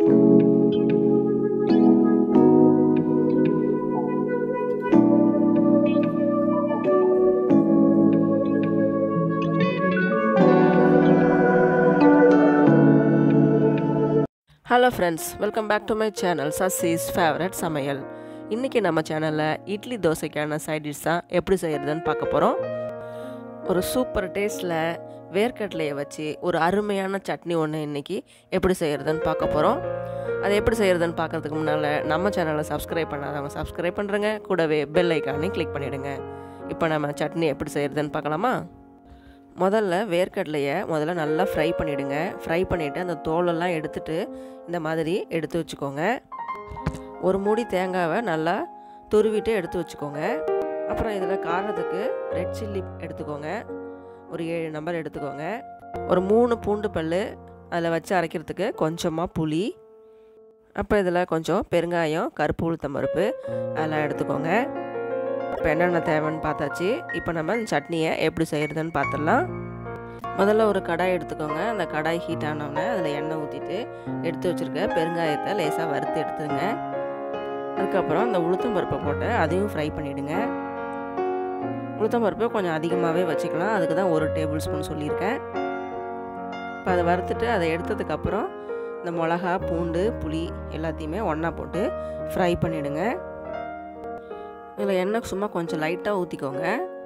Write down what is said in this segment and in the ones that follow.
hello friends welcome back to my channel Sasi's favourite சமையல் இன்றைக்கி நம்ம சேனலில் இட்லி தோசைக்கான சைட் டிஷ் தான் எப்படி செய்கிறதுன்னு பார்க்க போகிறோம் ஒரு சூப்பர் டேஸ்ட்டில் வேர்க்கடலையை வச்சு ஒரு அருமையான சட்னி ஒன்று இன்றைக்கி எப்படி செய்கிறதுன்னு பார்க்க போகிறோம் அது எப்படி செய்கிறதுன்னு பார்க்குறதுக்கு முன்னால் நம்ம சேனலை சப்ஸ்கிரைப் பண்ணாதவங்க சப்ஸ்கிரைப் பண்ணுறங்க கூடவே பெல் ஐக்கானையும் கிளிக் பண்ணிவிடுங்க இப்போ நம்ம சட்னி எப்படி செய்கிறதுன்னு பார்க்கலாமா முதல்ல வேர்க்கடலையை முதல்ல நல்லா ஃப்ரை பண்ணிவிடுங்க ஃப்ரை பண்ணிவிட்டு அந்த தோலெல்லாம் எடுத்துட்டு இந்த மாதிரி எடுத்து வச்சுக்கோங்க ஒரு மூடி தேங்காவை நல்லா துருவிட்டு எடுத்து வச்சுக்கோங்க அப்புறம் இதில் காரத்துக்கு ரெட் சில்லி எடுத்துக்கோங்க ஒரு ஏழு நம்பர் எடுத்துக்கோங்க ஒரு மூணு பூண்டு பல் அதில் வச்சு அரைக்கிறதுக்கு கொஞ்சமாக புளி அப்புறம் இதில் கொஞ்சம் பெருங்காயம் கருப்பு உளுத்தம் பருப்பு அதெல்லாம் எடுத்துக்கோங்க இப்போ என்னென்ன தேவைன்னு பார்த்தாச்சு இப்போ நம்ம இந்த சட்னியை எப்படி செய்கிறதுன்னு பார்த்துடலாம் முதல்ல ஒரு கடாய் எடுத்துக்கோங்க அந்த கடாய் ஹீட் ஆனோடனே அதில் எண்ணெய் ஊற்றிட்டு எடுத்து வச்சுருக்க பெருங்காயத்தை லேசாக வறுத்து எடுத்துங்க அதுக்கப்புறம் அந்த உளுத்தம் பருப்பை போட்டு அதையும் ஃப்ரை பண்ணிவிடுங்க உளுத்தம் பருப்பு கொஞ்சம் அதிகமாகவே வச்சுக்கலாம் அதுக்கு தான் ஒரு டேபிள் ஸ்பூன் சொல்லியிருக்கேன் இப்போ அதை வறுத்துட்டு அதை எடுத்ததுக்கப்புறம் இந்த மிளகா பூண்டு புளி எல்லாத்தையுமே ஒன்றா போட்டு ஃப்ரை பண்ணிவிடுங்க இதில் எண்ணெய் சும்மா கொஞ்சம் லைட்டாக ஊற்றிக்கோங்க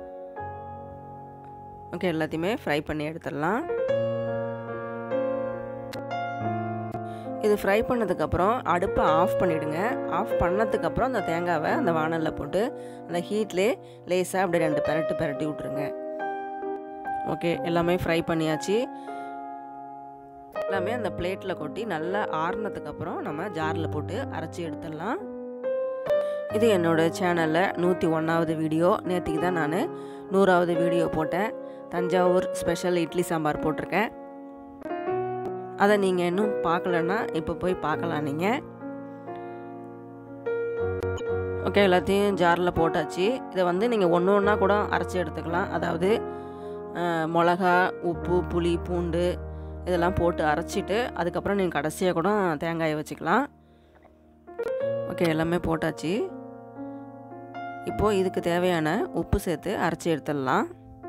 ஓகே எல்லாத்தையுமே ஃப்ரை பண்ணி எடுத்துடலாம் இது ஃப்ரை பண்ணதுக்கப்புறம் அடுப்பை ஆஃப் பண்ணிவிடுங்க ஆஃப் பண்ணதுக்கப்புறம் அந்த தேங்காவை அந்த வானலில் போட்டு அந்த ஹீட்லே லேசாக அப்படியே ரெண்டு பெரட்டு பெரட்டி விட்ருங்க ஓகே எல்லாமே ஃப்ரை பண்ணியாச்சு எல்லாமே அந்த பிளேட்டில் கொட்டி நல்லா ஆறுனதுக்கப்புறம் நம்ம ஜாரில் போட்டு அரைச்சி எடுத்துடலாம் இது என்னோடய சேனலில் நூற்றி ஒன்றாவது வீடியோ நேற்றுக்கு தான் நான் நூறாவது வீடியோ போட்டேன் தஞ்சாவூர் ஸ்பெஷல் இட்லி சாம்பார் போட்டிருக்கேன் அதை நீங்கள் இன்னும் பார்க்கலன்னா இப்போ போய் பார்க்கலாம் நீங்கள் ஓகே எல்லாத்தையும் ஜாரில் போட்டாச்சு இதை வந்து நீங்கள் ஒன்று ஒன்றா கூட அரைச்சி எடுத்துக்கலாம் அதாவது மிளகா உப்பு புளி பூண்டு இதெல்லாம் போட்டு அரைச்சிட்டு அதுக்கப்புறம் நீங்கள் கடைசியாக கூட தேங்காயை வச்சுக்கலாம் ஓகே எல்லாமே போட்டாச்சு இப்போது இதுக்கு தேவையான உப்பு சேர்த்து அரைச்சி எடுத்துடலாம்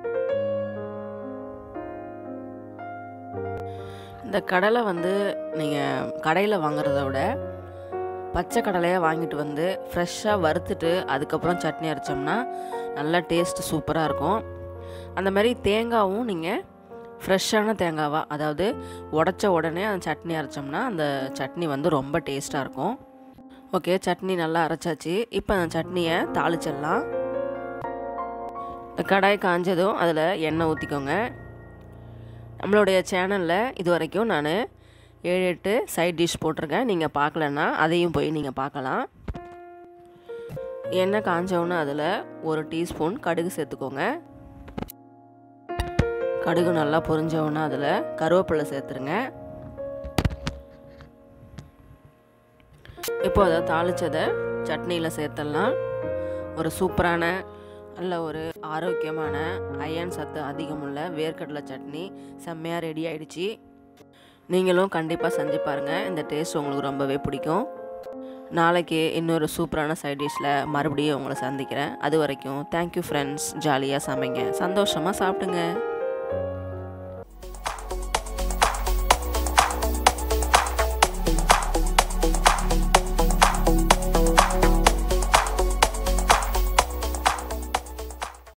இந்த கடலை வந்து நீங்கள் கடையில் வாங்குறத விட பச்சை கடலையாக வாங்கிட்டு வந்து ஃப்ரெஷ்ஷாக வறுத்துட்டு அதுக்கப்புறம் சட்னி அரைச்சோம்னா நல்லா டேஸ்ட் சூப்பராக இருக்கும் அந்த மாதிரி தேங்காவும் நீங்கள் ஃப்ரெஷ்ஷான தேங்காவாக அதாவது உடச்ச உடனே அந்த சட்னி அரைச்சோம்னா அந்த சட்னி வந்து ரொம்ப டேஸ்ட்டாக இருக்கும் ஓகே சட்னி நல்லா அரைச்சாச்சு இப்போ அந்த சட்னியை தாளிச்சிடலாம் இந்த கடாய் காஞ்சதும் அதில் எண்ணெய் ஊற்றிக்கோங்க நம்மளுடைய சேனலில் இது வரைக்கும் நான் ஏழு எட்டு சைட் டிஷ் போட்டிருக்கேன் நீங்கள் பார்க்கலன்னா அதையும் போய் நீங்கள் பார்க்கலாம் எண்ணெய் காஞ்சவுன்னு அதில் ஒரு டீஸ்பூன் கடுகு சேர்த்துக்கோங்க கடுகு நல்லா பொரிஞ்சவுன்னா அதில் கருவேப்பிலை சேர்த்துருங்க இப்போ அதை தாளித்ததை சட்னியில் சேர்த்துடலாம் ஒரு சூப்பரான நல்ல ஒரு ஆரோக்கியமான அயன் சத்து அதிகமுள்ள வேர்க்கடலை சட்னி செம்மையாக ரெடி ஆகிடுச்சு நீங்களும் கண்டிப்பாக செஞ்சு பாருங்கள் இந்த டேஸ்ட் உங்களுக்கு ரொம்பவே பிடிக்கும் நாளைக்கு இன்னொரு சூப்பரான சைட் டிஷ்ஷில் மறுபடியும் உங்களை சந்திக்கிறேன் அது வரைக்கும் தேங்க்யூ ஃப்ரெண்ட்ஸ் ஜாலியாக சமைங்க சந்தோஷமாக சாப்பிடுங்க